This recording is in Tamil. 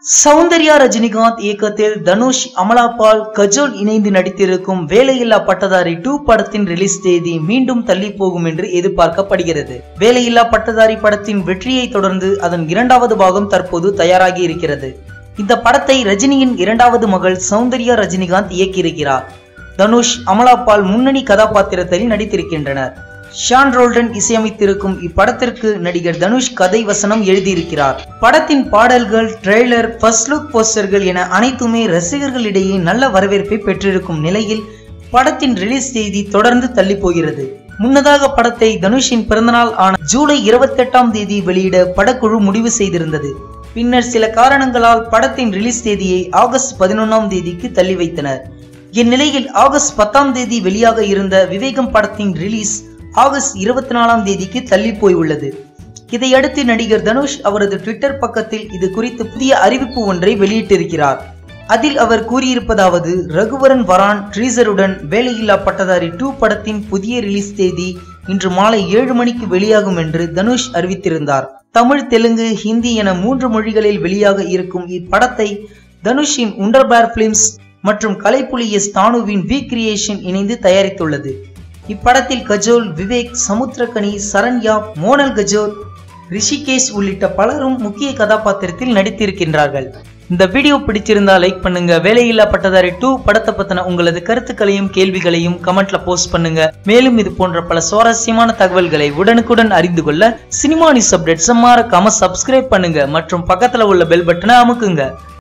சௌந்தர்யா ரஜினிகாந்த் இயக்கத்தில் தனுஷ் அமலாபால் கஜோல் இணைந்து நடித்திருக்கும் வேலையில்லா பட்டதாரி டூ படத்தின் ரிலீஸ் தேதி மீண்டும் தள்ளி போகும் என்று எதிர்பார்க்கப்படுகிறது வேலையில்லா பட்டதாரி படத்தின் வெற்றியை தொடர்ந்து அதன் இரண்டாவது பாகம் தற்போது தயாராகி இருக்கிறது இந்த படத்தை ரஜினியின் இரண்டாவது மகள் சௌந்தர்யா ரஜினிகாந்த் இயக்கியிருக்கிறார் தனுஷ் அமலாபால் முன்னணி கதாபாத்திரத்தில் நடித்திருக்கின்றனர் ஷான் ரோல்டன் இசையமைத்திருக்கும் இப்படத்திற்கு நடிகர் தனுஷ் கதை வசனம் எழுதியிருக்கிறார் படத்தின் பாடல்கள் ட்ரெய்லர் ஃபர்ஸ்ட் லுக் போஸ்டர்கள் என அனைத்துமே ரசிகர்களிடையே நல்ல வரவேற்பை பெற்றிருக்கும் நிலையில் படத்தின் ரிலீஸ் தேதி தொடர்ந்து தள்ளி போகிறது முன்னதாக படத்தை தனுஷின் பிறந்தநாள் ஆன ஜூலை இருபத்தி எட்டாம் தேதி வெளியிட படக்குழு முடிவு செய்திருந்தது பின்னர் சில காரணங்களால் படத்தின் ரிலீஸ் தேதியை ஆகஸ்ட் பதினொன்றாம் தேதிக்கு தள்ளி வைத்தனர் இந்நிலையில் ஆகஸ்ட் பத்தாம் தேதி வெளியாக இருந்த விவேகம் படத்தின் ரிலீஸ் ஆகஸ்ட் இருபத்தி நாலாம் தேதிக்கு தள்ளி போய் உள்ளது இதையடுத்து நடிகர் தனுஷ் அவரது ட்விட்டர் பக்கத்தில் இது குறித்து புதிய அறிவிப்பு ஒன்றை வெளியிட்டிருக்கிறார் அதில் அவர் கூறியிருப்பதாவது ரகுவரன் வரான் ட்ரீசருடன் வேலையில்லா பட்டதாரி டூ படத்தின் புதிய ரிலீஸ் தேதி இன்று மாலை ஏழு மணிக்கு வெளியாகும் என்று தனுஷ் அறிவித்திருந்தார் தமிழ் தெலுங்கு ஹிந்தி என மூன்று மொழிகளில் வெளியாக இருக்கும் இப்படத்தை தனுஷின் உண்டர்பேர் பிலிம்ஸ் மற்றும் கலைப்புலி எஸ் தானுவின் வி கிரியேஷன் இணைந்து தயாரித்துள்ளது இப்படத்தில் கஜோல் விவேக் சமுத்திரகனி சரண்யா மோனல் கஜோல் ரிஷிகேஷ் உள்ளிட்ட பலரும் முக்கிய கதாபாத்திரத்தில் நடித்திருக்கின்றார்கள் இந்த வீடியோ பிடிச்சிருந்தா லைக் பண்ணுங்க வேலையில்லா பட்டதாரி டூ படத்தை பத்தின உங்களது கருத்துக்களையும் கேள்விகளையும் கமெண்ட்ல போஸ்ட் பண்ணுங்க மேலும் இது போன்ற பல சுவாரஸ்யமான தகவல்களை உடனுக்குடன் அறிந்து கொள்ள சினிமா நியூஸ் அப்டேட்ஸ் மறக்காம சப்ஸ்கிரைப் பண்ணுங்க மற்றும் பக்கத்துல உள்ள பெல் பட்டனை அமுக்குங்க